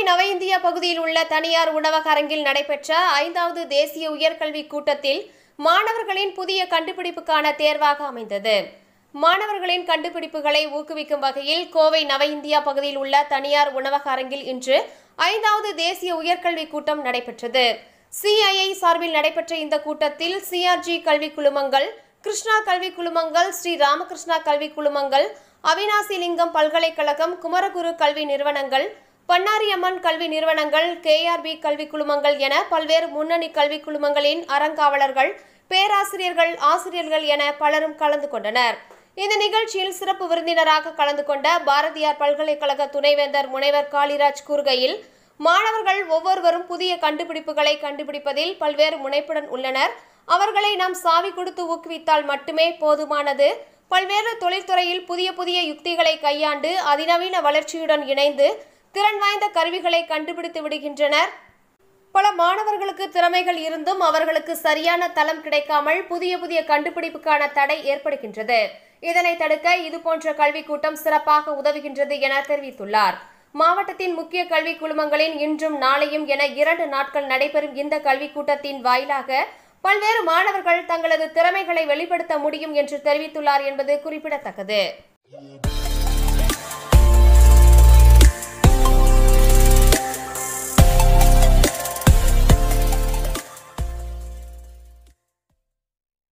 நவ இந்தியா பகுதியில் உள்ள தனியார் உணவக அரங்கில் நடைபெற்ற ஐந்தாவது தேசிய உயர்கல்வி கூட்டத்தில் மாணவர்களின் புதிய கண்டுபிடிப்புக்கான தேர்வாக அமைந்தது மாணவர்களின் கண்டுபிடிப்புகளை ஊக்குவிக்கும் வகையில் கோவை நவ இந்தியா பகுதியில் உள்ள தனியார் உணவக அரங்கில் இன்று ஐந்தாவது தேசிய உயர்கல்வி கூட்டம் நடைபெற்றது சிஐஐ சார்பில் நடைபெற்ற இந்த கூட்டத்தில் சிஆர்ஜி கல்வி குழுமங்கள் கிருஷ்ணா கல்வி குழுமங்கள் ஸ்ரீ ராமகிருஷ்ணா கல்வி குழுமங்கள் அவினாசி லிங்கம் பல்கலைக்கழகம் குமரகுரு கல்வி நிறுவனங்கள் பன்னாரியம்மன் கல்வி நிறுவனங்கள் கேஆர்பி கல்வி குழுமங்கள் என பல்வேறு முன்னணி கல்வி குழுமங்களின் அறங்காவலர்கள் பேராசிரியர்கள் ஆசிரியர்கள் என பலரும் கலந்து கொண்டனர் இந்த நிகழ்ச்சியில் சிறப்பு விருந்தினராக கலந்து கொண்ட பாரதியார் பல்கலைக்கழக துணைவேந்தர் முனைவர் காளிராஜ் கூறுகையில் மாணவர்கள் ஒவ்வொருவரும் புதிய கண்டுபிடிப்புகளை கண்டுபிடிப்பதில் பல்வேறு முனைப்புடன் உள்ளனர் அவர்களை நாம் சாவி கொடுத்து ஊக்குவித்தால் மட்டுமே போதுமானது பல்வேறு தொழில்துறையில் புதிய புதிய யுக்திகளை கையாண்டு அதிநவீன வளர்ச்சியுடன் இணைந்து திறன் வாய்ந்த கருவிகளை கண்டுபிடித்து விடுகின்றனர் பல மாணவர்களுக்கு திறமைகள் இருந்தும் அவர்களுக்கு சரியான தளம் கிடைக்காமல் புதிய புதிய கண்டுபிடிப்புக்கான தடை ஏற்படுகின்றது இதனை தடுக்க இதுபோன்ற கல்வி கூட்டம் சிறப்பாக உதவுகின்றது என தெரிவித்துள்ளார் மாவட்டத்தின் முக்கிய கல்வி குழுமங்களின் இன்றும் நாளையும் என இரண்டு நாட்கள் நடைபெறும் இந்த கல்வி கூட்டத்தின் வாயிலாக பல்வேறு மாணவர்கள் தங்களது திறமைகளை வெளிப்படுத்த முடியும் என்று தெரிவித்துள்ளார் என்பது குறிப்பிடத்தக்கது